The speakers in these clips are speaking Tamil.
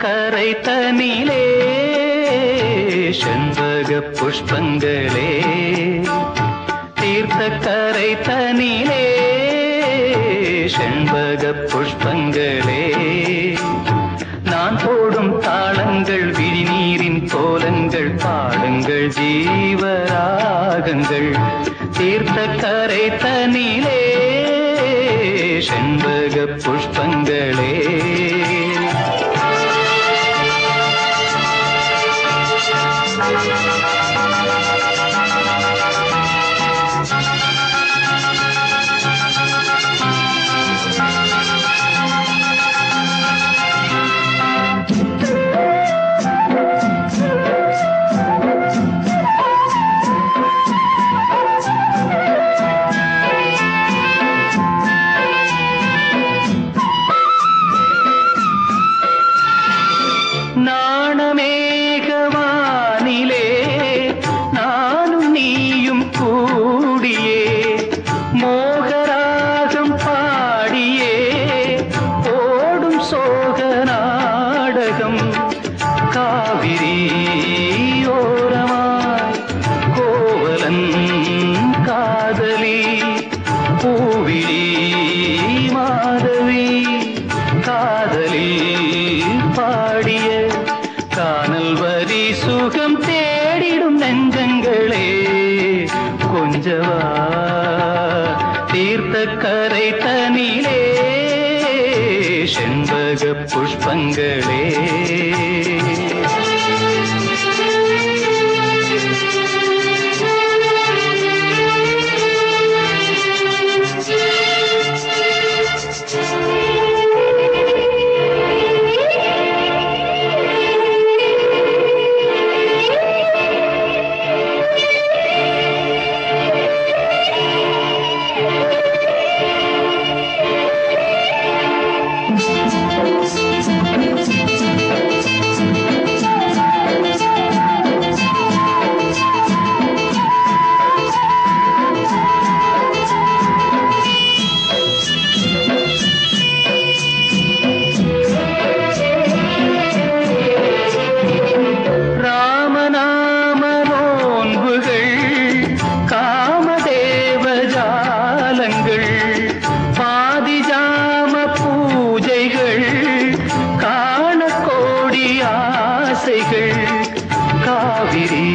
கரை தனிலே செண்பக புஷ்பங்களே தீர்த்த கரை தனிலே செண்பக புஷ்பங்களே நான் போடும் தாளங்கள் விழிநீரின் கோலங்கள் பாடுங்கள் ஜீவராகங்கள் தீர்த்த கரை தனிலே செண்பக புஷ்பங்களே நாணமேகவானிலே நானும் நீயும் கூடியே மோகராகம் பாடியே ஓடும் சோக நாடகம் காவிரி ஓரமாய் கோவலன் காதலி பூவிழி மாதவி காதலி பாடிய காணல் வரி சுகம் தேடிடும் நெஞ்சங்களே கொஞ்சவா தீர்த்த கரை தனிலே செண்பக புஷ்பங்களே ராமநாம நோன்புகள் காமதேவ ஜாலங்கள் பாதிஜாம பூஜைகள் காண கோடி ஆசைகள் காவிரி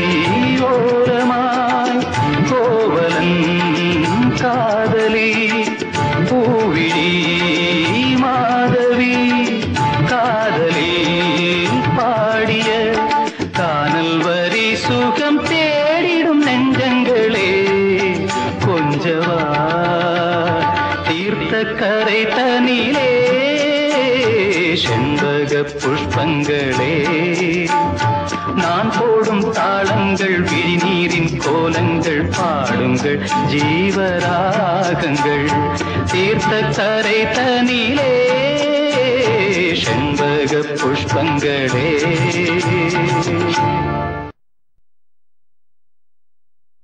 ஓரமாய் கோவலன் காதலி பூவிழி மாதவி காதலி பாடிய காணல் வரி சுகம் தேடிடும் நெஞ்சங்களே கொஞ்சவா தீர்த்த கரை தனிலே செண்பக புஷ்பங்களே நான் போடும் தாளங்கள் விழிநீரின் கோலங்கள் பாடுங்கள் ஜீவராகங்கள் தீர்த்த கரை தனிலே செண்பக புஷ்பங்களே